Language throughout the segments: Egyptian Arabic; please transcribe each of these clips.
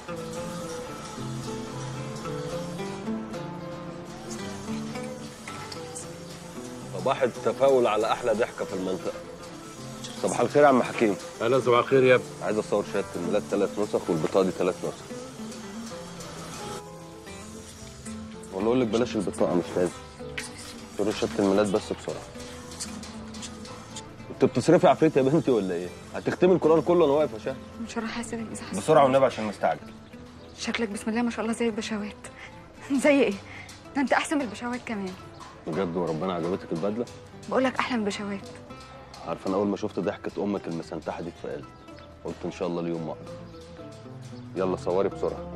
صباح التفاؤل على احلى ضحكه في المنطقه صباح الخير يا عم حكيم اهلا صباح الخير يا ابني عايز اصور شهاده الميلاد ثلاث نسخ والبطاقه دي ثلاث نسخ ولا اقول لك بلاش البطاقه مش لازم صوري شهاده الميلاد بس بسرعه انت بتصرفي عفريت يا بنتي ولا ايه؟ هتختمي القران كله وانا واقف يا شهد مش هروح اسيبك اذا حصل بسرعه والنبي عشان مستعجل شكلك بسم الله ما شاء الله زي البشوات زي ايه ده انت احسن من البشوات كمان بجد وربنا عجبتك البدله؟ بقول لك احلى من البشوات عارف انا اول ما شفت ضحكه امك المسنتحه دي اتفائلت قلت ان شاء الله اليوم ما اقدر يلا صوري بسرعه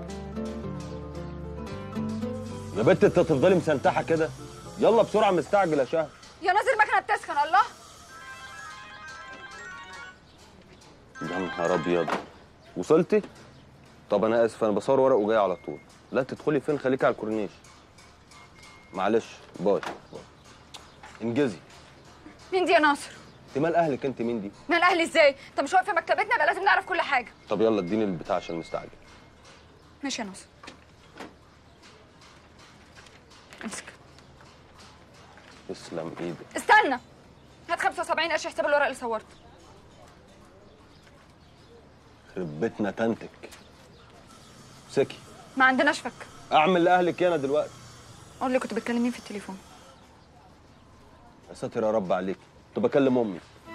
يا بنت انت تفضلي مسنتحه كده يلا بسرعه مستعجل يا شهد يا ناظر المكنه بتسخن الله يا نهار ابيض وصلتي طب انا اسف انا بصور ورق وجاي على طول لا تدخلي فين خليكي على الكورنيش معلش باي باي انجزي مين دي يا ناصر انت مال اهلك انت مين دي مال اهلي ازاي انت مش واقف في مكتبتنا يبقى لازم نعرف كل حاجه طب يلا اديني البتاع عشان مستعجل ماشي يا ناصر امسك تسلم ايدك استنى هات 75 قرش حساب الورق اللي صورته يخرب بيتنا تنتك سكي ما عندناش فك اعمل لاهلك إيه انا دلوقتي قول لي كنت بتكلم مين في التليفون يا ساتر يا رب عليك كنت بكلم امي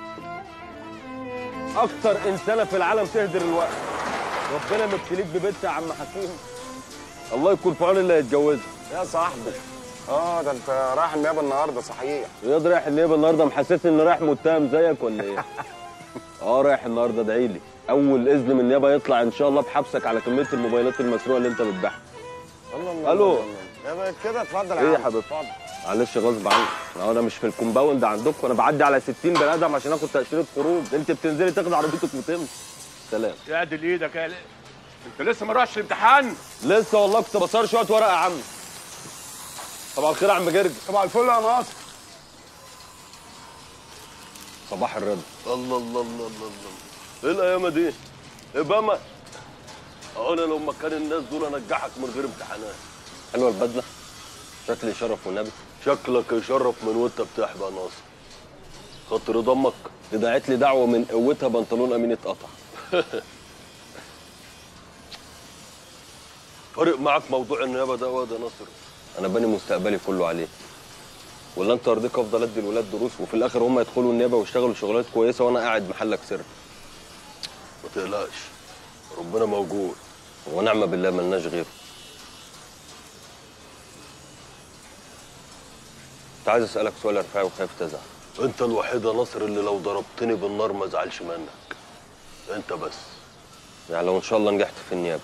اكتر انسانه في العالم تهدر الوقت ربنا مبتليك ببنت يا عم حكيم الله يكون في عون اللي هيتجوزها يا صاحبي اه ده انت رايح النيابه النهارده صحيح رياض رايح النيابه النهارده محسسني اني رايح متهم زيك ولا ايه؟ اه رايح النهارده ادعي لي اول اذن من النيابه يطلع ان شاء الله بحبسك على كميه الموبايلات المسروقه اللي انت بتبيعها الله الله ألو. الله، الله. يا بقى كده اتفضل يا ايه يا عم. حبيبي؟ اتفضل معلش غصب عني أهو انا مش في الكومباوند عندكم انا بعدي على 60 بني ادم عشان اخد تاشيره خروج انت بتنزلي تاخد عربيتك وتمشي سلام اعدل ايدك يا انت لسه ما رحتش الامتحان لسه والله كنت بصور شويه ورق يا عم صباح الخير يا عم جرجر طبعا الفل يا ناصر صباح الرضا الله الله الله الله الله ايه الايام دي؟ ايه بما اهو انا لو مكان الناس دول انجحك من غير امتحانات حلوه البدله شكلي شرف والنبي شكلك يشرف من وانت بتحبى يا ناصر خاطر ضمك دي دعت لي دعوه من قوتها بنطلون امين اتقطع فارق معاك موضوع النيابه ده واد يا ناصر انا باني مستقبلي كله عليه ولا انت يرضيك افضل ادي الولاد دروس وفي الاخر هم يدخلوا النيابه ويشتغلوا شغلانات كويسه وانا قاعد محلك سر ما تقلقش ربنا موجود ونعم بالله ملناش غيره كنت عايز اسالك سؤال يا رفاعي وخايف تزعل انت الوحيد يا ناصر اللي لو ضربتني بالنار ما ازعلش منك انت بس يعني لو ان شاء الله نجحت في النيابه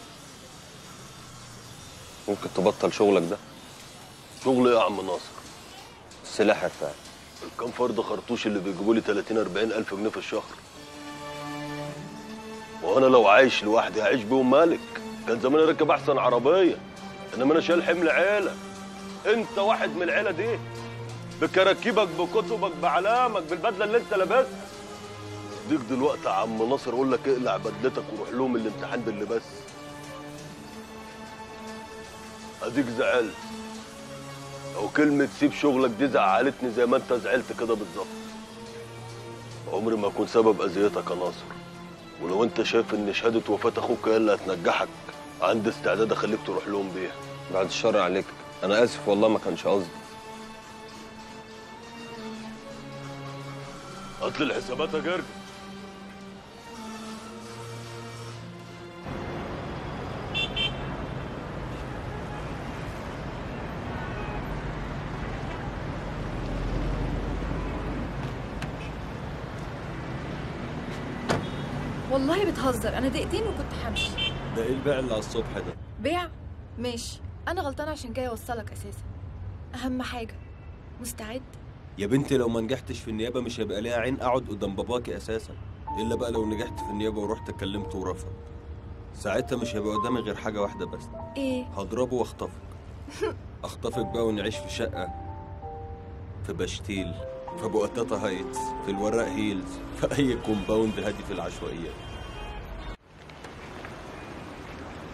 ممكن تبطل شغلك ده شغل ايه يا عم ناصر السلاح يا رفاعي الكام فرد خرطوش اللي بيجيبوا لي 30 40 الف جنيه في الشهر وانا لو عايش لوحدي هعيش بيهم مالك كان زماني راكب احسن عربيه انما انا شايل حمل عيله انت واحد من العيله دي بكراكيبك بكتبك بعلامك بالبدله اللي انت لابسها ديك دلوقتي يا عم ناصر اقول لك اقلع بدلتك وروح لهم الامتحان باللباس اديك زعلت او كلمة سيب شغلك دي زعلتني زي ما انت زعلت كده بالظبط عمري ما اكون سبب اذيتك يا ناصر ولو انت شايف ان شهادة وفاة اخوك هي اللي هتنجحك عندي استعداد اخليك تروح لهم بيها بعد الشر عليك انا اسف والله ما كانش قصدي هات لي الحسابات يا جرجر والله بتهزر انا دقيقتين وكنت همشي ده ايه البيع اللي على الصبح ده بيع ماشي انا غلطانه عشان جايه اوصلك اساسا اهم حاجه مستعد يا بنتي لو ما نجحتش في النيابه مش هيبقى ليها عين اقعد قدام باباكي اساسا الا بقى لو نجحت في النيابه ورحت كلمته ورفض ساعتها مش هيبقى قدامي غير حاجه واحده بس ايه هضربه واخطفك اخطفك بقى ونعيش في شقه في بشتيل في بؤتاتا هايتس في الوراق هيلز في اي كومباوند هادي في العشوائيات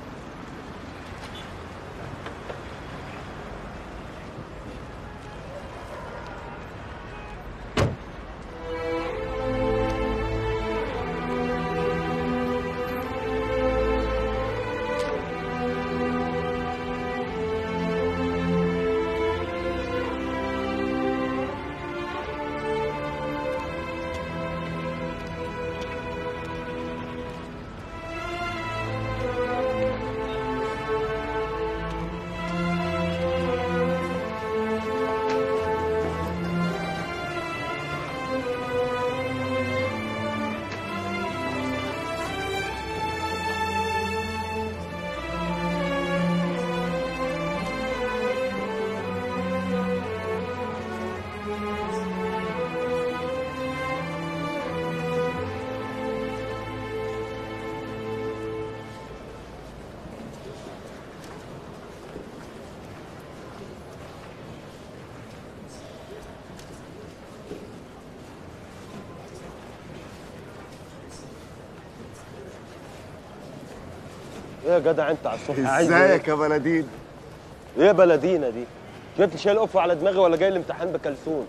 ايه يا جدع انت على الصبح عايز ايه ازيك يا بلدين ايه بلدينا دي جبت شايل قفه على دماغي ولا جاي الامتحان بكلسون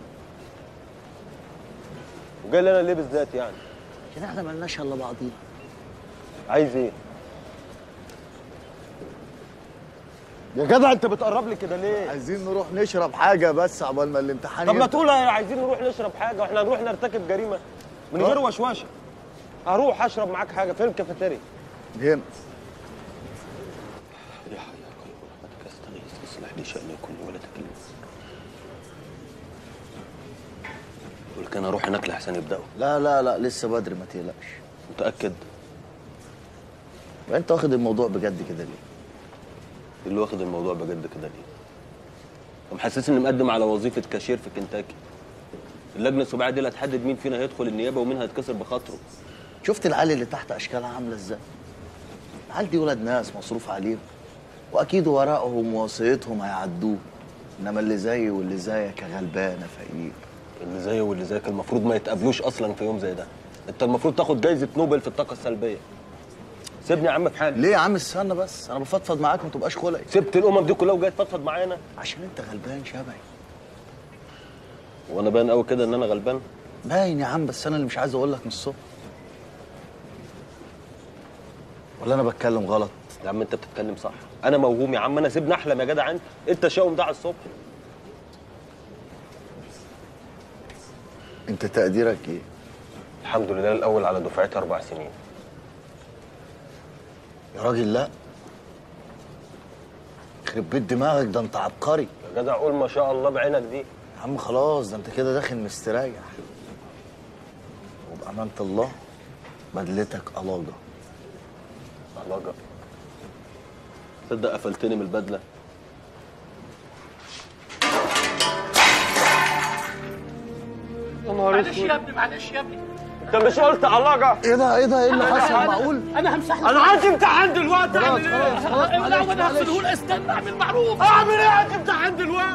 وجاي لي انا ليه بالذات يعني كده احنا مالناش الا بعضينا عايز ايه يا جدع انت بتقرب لي كده ليه عايزين نروح نشرب حاجه بس عقبال ما الامتحان طب ما يبدأ. تقول عايزين نروح نشرب حاجه واحنا هنروح نرتكب جريمه من غير وشوشه هروح اشرب معاك حاجه فين الكافيتيريا هنا يا حي يا قيوم رحمتك استغيث اصلح لي شأني كله ولا تكلني يقول لك انا اروح هناك لحسن يبداوا لا لا لا لسه بدري ما تقلقش متاكد انت واخد الموضوع بجد كده ليه اللي واخد الموضوع بجد كده ليه ومحسسني اني مقدم على وظيفه كاشير في كنتاكي اللجنه السباعيه دي اللي هتحدد مين فينا هيدخل النيابه ومين هيتكسر بخاطره شفت العيال اللي تحت اشكالها عامله ازاي العيال دي ولاد ناس مصروف عليهم واكيد ورقهم ووصيتهم هيعدوه انما اللي زيي واللي زيك يا غلبان يا فقير اللي زيه واللي زيك المفروض ما يتقابلوش اصلا في يوم زي ده انت المفروض تاخد جايزه نوبل في الطاقه السلبيه سيبني يا عم في حالي ليه يا عم استنى بس انا بفضفض معاك ما تبقاش خلقي سبت الامم دي كلها وجاي تفضفض معايا انا عشان انت غلبان شبهي وانا باين قوي كده ان انا غلبان باين يا عم بس انا اللي مش عايز اقول لك من الصبح ولا انا بتكلم غلط يا عم انت بتتكلم صح انا موهوم يا عم انا سيبني احلم يا جدع انت انت شاوم ده على الصبح انت تقديرك ايه الحمد لله الاول على دفعتي اربع سنين يا راجل لا يخرب بيت دماغك ده انت عبقري يا جدع قول ما شاء الله بعينك دي يا عم خلاص ده انت كده داخل مستريح وبأمانة الله بدلتك ألاجة علاجة تصدق قفلتني من البدله معلش يا ابني معلش يا ابني انت مش قلت علاجه ايه ده ايه ده ايه اللي حصل معقول انا همسح لك انا عندي امتحان دلوقتي خلاص اعمل ايه خلاص خلاص لا معلش وانا معلش هغسله لك استنى اعمل معروف اعمل ايه عندي امتحان دلوقتي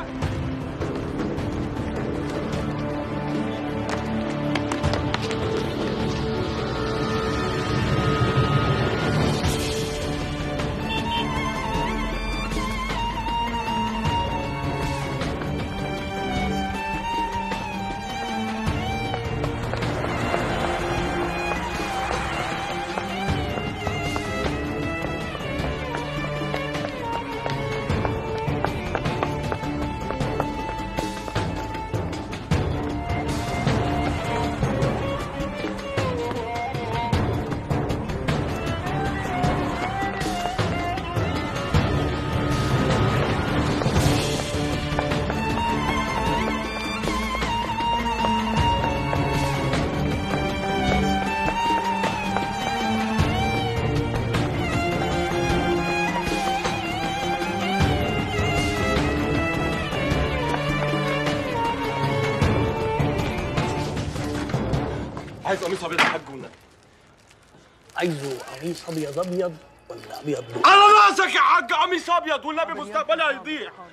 عايز قميص ابيض يا حاج والنبي عايزه قميص ابيض ابيض ولا ابيض على راسك يا حاج قميص ابيض والنبي مستقبلي هيضيع